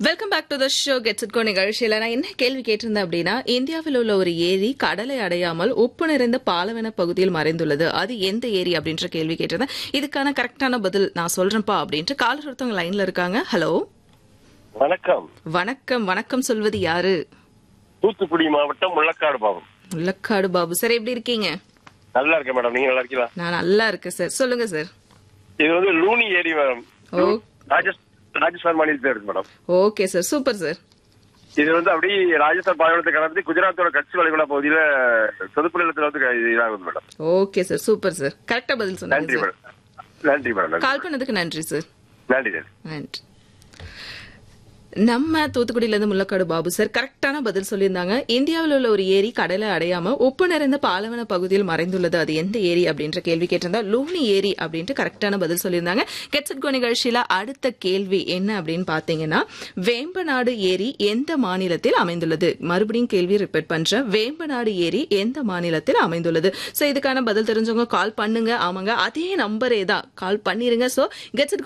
Welcome back to the show gets it go நிகழ்ச்சியில நான் என்ன கேள்வி கேட்டிருந்தேன் அப்படின்னா இந்தியாவில் உள்ள ஒரு ஏரி கடலை அடையாமல் உப்பு நிறைந்த பாலவன பகுதியில் மறைந்துள்ளது அது எந்த ஏரி அப்படின்ற கேள்வி கேட்டிருந்தேன் இதுக்கான கரெக்டான பதில் நான் சொல்றேன்ப்பா அப்படின்ட்டு காலர் ஒருத்தவங்க லைன்ல இருக்காங்க ஹலோ வணக்கம் வணக்கம் வணக்கம் சொல்வது யாரு தூத்துக்குடி மாவட்டம் முள்ளக்காடு பாவம் முள்ளக்காடு பாபு சார் எப்படி இருக்கீங்க நல்லா இருக்கேன் மேடம் நீங்க நல்லா இருக்கீங்களா நான் நல்லா இருக்கேன் சார் சொல்லுங்க சார் இது வந்து லூனி ஏரி மேடம் ஓ ராஜஸ் ராஜஸ்தான் மாநிலத்தில் இருக்கு madam okay sir super sir இது வந்து அப்படியே ராஜஸ்தான் பாலைவனத்தை கடந்து குஜராத்தோட கட்சி வளைகுடா பகுதியில சொதுப்பு நிலத்துல வந்து இது இதாகுது madam okay sir super sir கரெக்டா பதில் சொன்னீங்க நன்றி சார் மேடம் நன்றி மேடம் நன்றி. கால் பண்ணதுக்கு நன்றி சார் நன்றி நன்றி நன்றி நம்ம தூத்துக்குடியில இருந்து முள்ளக்காடு பாபு சார் கரெக்டான பதில் சொல்லியிருந்தாங்க இந்தியாவில் உள்ள ஒரு ஏரி கடலை அடையாம உப்பு நிறைந்த பாலைவன பகுதியில் மறைந்துள்ளது அது எந்த ஏரி அப்படின்ற கேள்வி கேட்டிருந்தா லூனி ஏரி அப்படின்ட்டு கரெக்டான பதில் சொல்லியிருந்தாங்க கெட்சட் கோ நிகழ்ச்சியில அடுத்த கேள்வி என்ன அப்படின்னு பாத்தீங்கன்னா வேம்பநாடு ஏரி எந்த மாநிலத்தில் அமைந்துள்ளது மறுபடியும் கேள்வி ரிப்பீட் பண்றேன் வேம்பநாடு ஏரி எந்த மாநிலத்தில் அமைந்துள்ளது சோ இதுக்கான பதில் தெரிஞ்சவங்க கால் பண்ணுங்க ஆமாங்க அதே நம்பரே தான் கால் பண்ணிருங்க சோ கெட்சட்